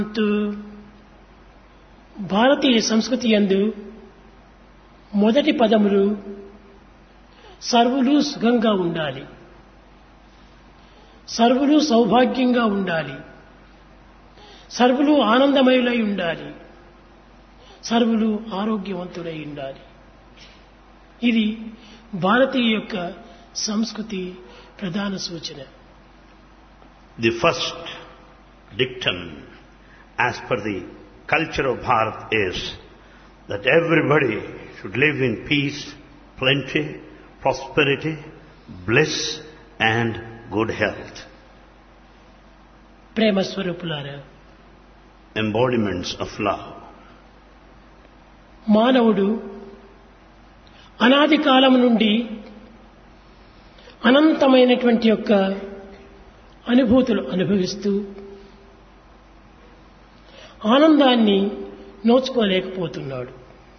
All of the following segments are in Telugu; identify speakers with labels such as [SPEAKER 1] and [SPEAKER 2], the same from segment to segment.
[SPEAKER 1] అంటూ భారతీయ సంస్కృతి యందు మొదటి పదములు సర్వులు సుఖంగా ఉండాలి సర్వులు సౌభాగ్యంగా ఉండాలి సర్వులు ఆనందమయులై ఉండాలి సర్వులు ఆరోగ్యవంతులై ఉండాలి ఇది భారతీయ యొక్క సంస్కృతి ప్రధాన సూచన
[SPEAKER 2] The first dictum as per the culture of Bharat is that everybody should live in peace, plenty, prosperity, bliss and good health.
[SPEAKER 1] ప్రేమ స్వరూపులారా
[SPEAKER 2] Embodiments of love.
[SPEAKER 1] మానవుడు అనాది కాలం నుండి అనంతమైనటువంటి యొక్క అనుభూతులు అనుభవిస్తూ ఆనందాన్ని నోచుకోలేకపోతున్నాడు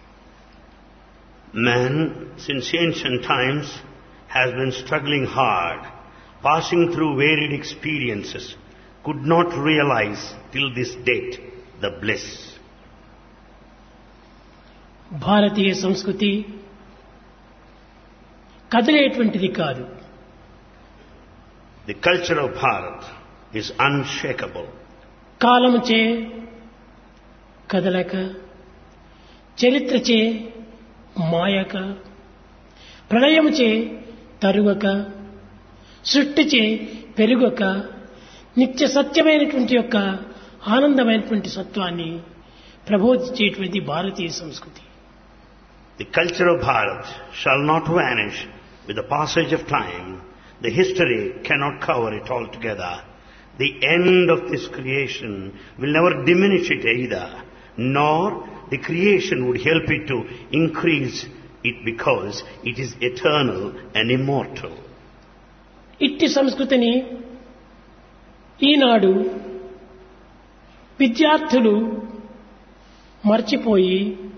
[SPEAKER 2] Man, since ancient times, has been struggling hard, passing through varied experiences, could not realize till this date the bliss.
[SPEAKER 1] భారతీయ సంస్కృతి కదిలేటువంటిది కాదు
[SPEAKER 2] The culture of Bharat is unshakable.
[SPEAKER 1] కాలముచే కదలక చరిత్రచే మాయక ప్రళయముచే తరుగక సృష్టిచే పెరుగక నిత్య సత్యమైనటువంటి యొక్క ఆనందమైనటువంటి సత్వాన్ని ప్రబోధించేటువంటి భారతీయ సంస్కృతి
[SPEAKER 2] The culture of Bharat shall not vanish with the passage of time. The history cannot cover it altogether. The end of this creation will never diminish it either, nor the creation would help it to increase it because it is eternal and immortal.
[SPEAKER 1] ఇట్టి సంస్కృతిని ఈనాడు విద్యార్థులు మర్చిపోయి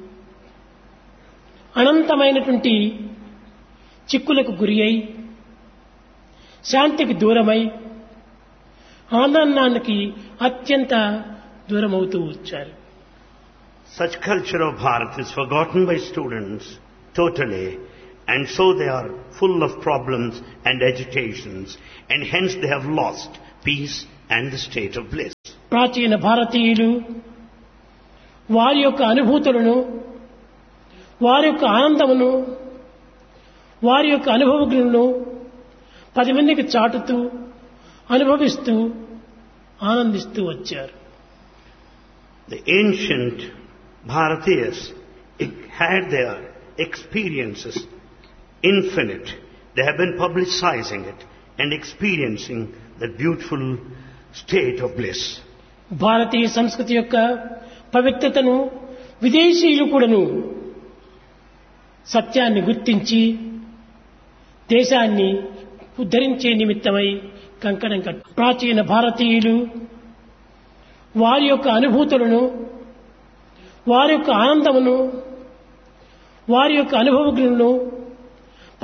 [SPEAKER 1] అనంతమైనటువంటి చిక్కులకు గురి అయి శాంతికి దూరమై ఆనందానికి అత్యంత దూరమవుతూ వచ్చారు
[SPEAKER 2] Such culture of Bharat is forgotten by students totally and so they are full of problems and agitations and hence they have lost peace and the state of bliss.
[SPEAKER 1] ప్రాచీన భారతీయులు వారి యొక్క అనుభూతులను వారి యొక్క ఆనందమును వారి యొక్క అనుభవజ్ఞులను పది మందికి చాటుతూ అనుభవిస్తూ ఆనందిస్తూ వచ్చారు
[SPEAKER 2] The ancient Bharatiyas had their experiences infinite. They have been publicizing it and experiencing the beautiful state of bliss.
[SPEAKER 1] భారతీయ సంస్కృతి యొక్క పవిత్రతను విదేశీయులు కూడాను సత్యాన్ని గుర్తించి దేశాన్ని ఉద్ధరించే నిమిత్తమై కంకణం కట్టు ప్రాచీన భారతీయులు వారి యొక్క అనుభూతులను వారి యొక్క ఆనందమును వారి యొక్క అనుభవజ్ఞులను